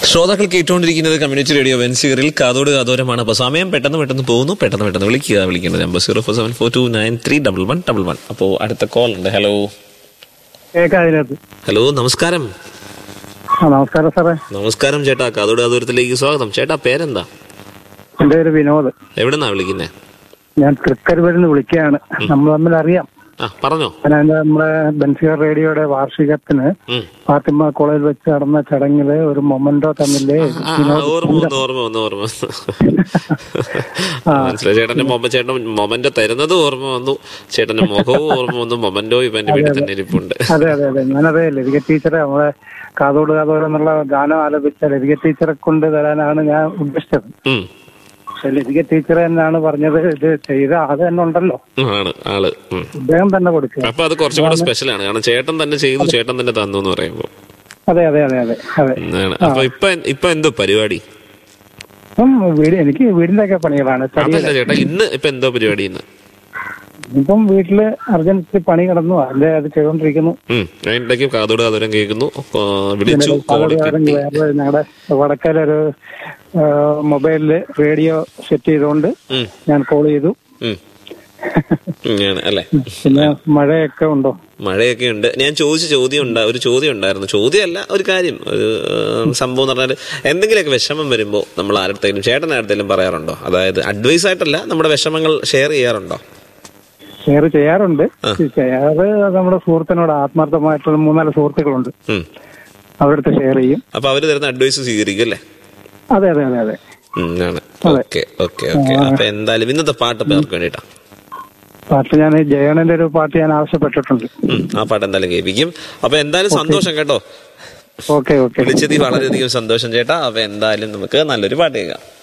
ശ്രോതാക്കൾ കേട്ടുകൊണ്ടിരിക്കുന്നത് community radio വെൻസിയറിൽ കാതോട് കാതോരമാണ് അപ്പോൾ സമയം പെട്ടെന്ന് പെട്ടെന്ന് പോകുന്നു പെട്ടെന്ന് പെട്ടെന്ന് വിളിക്കുക വിളിക്കേണ്ട number zero four seven four two nine three double one double one അപ്പോൾ അടുത്ത കോൾ ഉണ്ട് ഹലോ കേൾക്കാം അതിനകത്ത് ഹലോ നമസ്കാരം ആ നമസ്കാരം സാറേ നമസ്കാരം ചേട്ടാ കാതോട് കാതോരത്തിലേക്ക് സ്വാഗതം ചേട്ടാ പേരെന്താ എന്റെ പേര് വിനോദ് എവിടെന്നാ വിളിക്കുന്നേ ഞാൻ തൃക്കരിവരിൽ നിന്ന് വിളിക്കുകയാണ് നമ്മൾ തമ്മിൽ അറിയാം ആ പറഞ്ഞോ ഞാൻ അതിന്റെ നമ്മളെ ബൻസിയർ റേഡിയോയുടെ വാർഷികത്തിന് ഉം. ഫാത്തിമ കോളേജിൽ വെച്ച് നടന്ന ചടങ്ങില് ഒരു മൊമെന്റോ തമ്മില് ആ, ആ, ഓർമ്മ വന്നു ഓർമ്മ വന്നു ഓർമ്മ വന്നു മനസ്സിലായി ചേട്ടന്റെ മൊമ ചേട്ടൻ മൊമന്റോ തരുന്നത് ഓർമ്മ വന്നു ചേട്ടന്റെ മുഖവും ഓർമ്മ വന്നു മൊമന്റോ ഇപ്പൊ എന്റെ വീട്ടിൽ തന്നെ ഇരിപ്പുണ്ട് അതെ അതെ അതെ ഞാനത് ലതിക ടീച്ചറെ നമ്മളെ കാതോട് കാതോട് എന്നുള്ള ഗാനം ആലപിച്ച ലതിക ടീച്ചറെ കൊണ്ട് തരാനാണ് ഞാൻ ഉദ്ദേശിച്ചത് ഉം. പക്ഷെ ലതിക ടീച്ചർ തന്നെയാണ് പറഞ്ഞത് ഇത് ചെയ്ത അത് തന്നെ ഉണ്ടല്ലോ ആണ് ആള് ഉം. അദ്ദേഹം തന്നെ കൊടുക്കുക അപ്പൊ അത് കുറച്ചും കൂടെ സ്പെഷ്യൽ ആണ് കാരണം ചേട്ടൻ തന്നെ ചെയ്തു ചേട്ടൻ തന്നെ തന്നു എന്ന് പറയുമ്പോ അതെ അതെ അതെ അതെ അതെ ആണ്. അപ്പൊ ഇപ്പൊ ഇപ്പൊ എന്തോ പരിപാടി ഇപ്പം വീട് എനിക്ക് വീടിന്റെ ഒക്കെ പണികളാണ് അതല്ല തടിയുടെ ചേട്ടാ ഇന്ന് ഇപ്പൊ എന്തോ പരിപാടി ഇന്ന് ഇപ്പം വീട്ടില് അർജന്റ് പണി കിടന്നു അതിന്റെ അത് ചെയ്തോണ്ടിരിക്കുന്നു ഉം അതിനിടയ്ക്ക് കാതോട് കാതോരം കേൾക്കുന്നു ആ, വിളിച്ചു കോള് കിട്ടി വേറെ ഞങ്ങളുടെ വടക്കലൊരു മൊബൈലില് റേഡിയോ സെറ്റ് ചെയ്തുകൊണ്ട് ഉം, ഞാൻ കോൾ ചെയ്തു ഉം. ഉം, ആണ് അല്ലേ പിന്നെ മഴയൊക്കെ ഉണ്ടോ മഴയൊക്കെ ഉണ്ട് ഞാൻ ചോദിച്ച ചോദ്യം ഉണ്ടാ ഒരു ചോദ്യം ഉണ്ടായിരുന്നു ചോദ്യമല്ല ഒരു കാര്യം ഒരു ആ, സംഭവം എന്ന് പറഞ്ഞാൽ എന്തെങ്കിലുമൊക്കെ വിഷമം വരുമ്പോൾ നമ്മൾ ആരുടെയും ചേട്ടൻ ആരുടെയും പറയാറുണ്ടോ അതായത് അഡ്വൈസ് ആയിട്ടല്ല നമ്മുടെ വിഷമങ്ങൾ ഷെയർ ചെയ്യാറുണ്ടോ ഷെയർ ചെയ്യാറുണ്ട് ചെയ്യാറ് നമ്മുടെ സുഹൃത്തിനോട് ആത്മാർത്ഥമായിട്ടുള്ള മൂന്നാല് സുഹൃത്തുക്കളുണ്ട് ഉം. അവരുടെ അടുത്ത് ഷെയർ ചെയ്യും അപ്പൊ അവര് തരുന്ന അഡ്വൈസ് സ്വീകരിക്കും അല്ലേ അതെ അതെ അതെ അതെ ഉം, ആണ് ഓക്കെ ഓക്കെ ഓക്കെ അപ്പൊ എന്തായാലും ഇന്നത്തെ പാട്ട് ഇപ്പൊ ആർക്ക് വേണ്ടിയിട്ടാ പാട്ട് ഞാൻ ജയണന്റെ ഒരു പാട്ട് ഞാൻ ആവശ്യപ്പെട്ടിട്ടുണ്ട് ഉം, ആ പാട്ട് എന്തായാലും കേൾപ്പിക്കും അപ്പൊ എന്തായാലും സന്തോഷം കേട്ടോ ഓക്കെ ഓക്കെ വിളിച്ചതിൽ വളരെയധികം സന്തോഷം ചേട്ടാ അപ്പൊ എന്തായാലും നമുക്ക് നല്ലൊരു പാട്ട് കേൾക്കാം